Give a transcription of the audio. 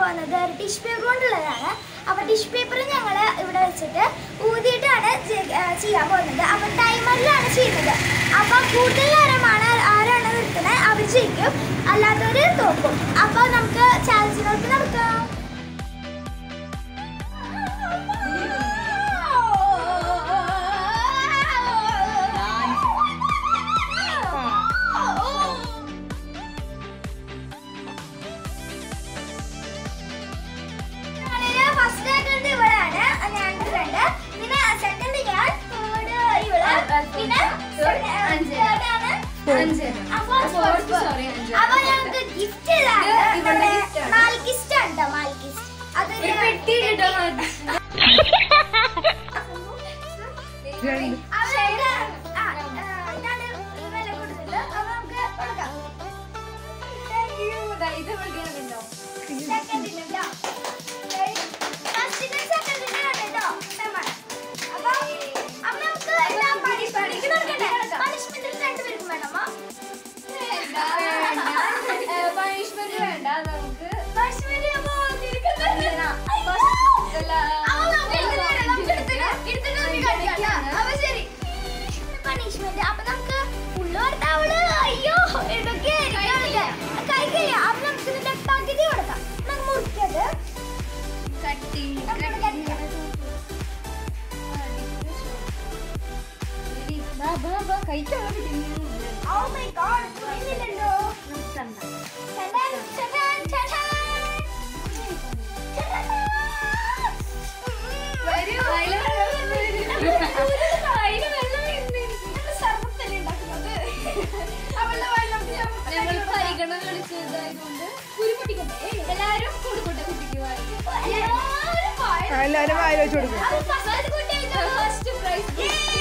പോകുന്നത് ഒരു tissue paper കൊണ്ടുള്ളതാണ് അപ്പോൾ ടിഷ്യൂ പേപ്പർ ഞങ്ങൾ ഇവിടെ വെച്ചിട്ട് ഊതിയിട്ടാണ് ചെ- ആ, ചെയ്യാൻ പോകുന്നത് അപ്പോൾ ടൈമറിലാണ് ചെയ്യുന്നത് അപ്പോൾ കൂടുതൽ നേരമാണ് ആരാണ് നിർത്തുന്നത് അവർ ജയിക്കും അല്ലാത്തവർ തോക്കും അപ്പോൾ നമുക്ക് ചാലഞ്ചിലേക്ക് നടക്കാം ഫസ്റ്റ് ആയിട്ട് ഇവളാണ് ഞാൻ ഫ്രണ്ട് പിന്നെ സെക്കൻഡ് ഞാൻ തേർഡ് ഇവള് പിന്നെ third ആണ് അപ്പൊ അപ്പൊ ഞങ്ങൾക്ക് ഗിഫ്റ്റ് ഇതാണ് ഇത് ഇവളുടെ നമ്മുടെ gift ആണ്. മാൽക്കിസ്റ്റ് ആണ് കേട്ടോ മാൽക്കിസ്റ്റ് അതൊരു അവരുടെ ആ, ആ, ഇതാണ് വില കൊടുത്തത് അപ്പൊ നമുക്ക് കൊടുക്കാം സെക്കൻഡിന് കേട്ടോ ഫസ്റ്റിനും സെക്കൻഡിനും കേട്ടോ സമ്മാനം അപ്പൊ അമ്മ നമുക്ക് എന്താ പണിഷ്മെന്റ് കൊടുക്കട്ടെ പണിഷ്മെന്റ് രണ്ടുപേർക്കും വേണമോ പണിഷ്മെന്റ് വേണ്ട നമുക്ക് പണിഷ്മെന്റ് അപ്പൊ തിരിക്കുന്നത് പണിഷ്മെന്റ് അപ്പൊ നമുക്ക് ഉള്ളോർത്താവള് അയ്യോ ഇതൊക്കെ കഴിക്കില്ല അപ്പൊ നമുക്ക് ഇതിന്റെ പകുതി കൊടുക്കാം നമുക്ക് മുറിക്കത് നമ്മുടെ കത്തി. Oh my god, തുറന്നില്ലല്ലോ. ചടാൻ, ചടാൻ, ചടാൻ. ചടാൻ. വരൂ. ഞങ്ങൾ സർബത്തല്ലേ ഉണ്ടാക്കുന്നത്? അവളുടെ വെള്ളം ഞാൻ ഞങ്ങൾ പരിഗണന കളിച്ചതായതുകൊണ്ട് ഉരുപ്പൊട്ടിക്കട്ടെ? എല്ലാരും കൊടുക്കട്ടെ കുട്ടിക്ക് വാങ്ങി എല്ലാവരും വായ- എല്ലാവരും വായിൽ വെച്ച് കൊടുക്കും അത് first കുട്ടിയായിട്ട് ഫസ്റ്റ് പ്രൈസ്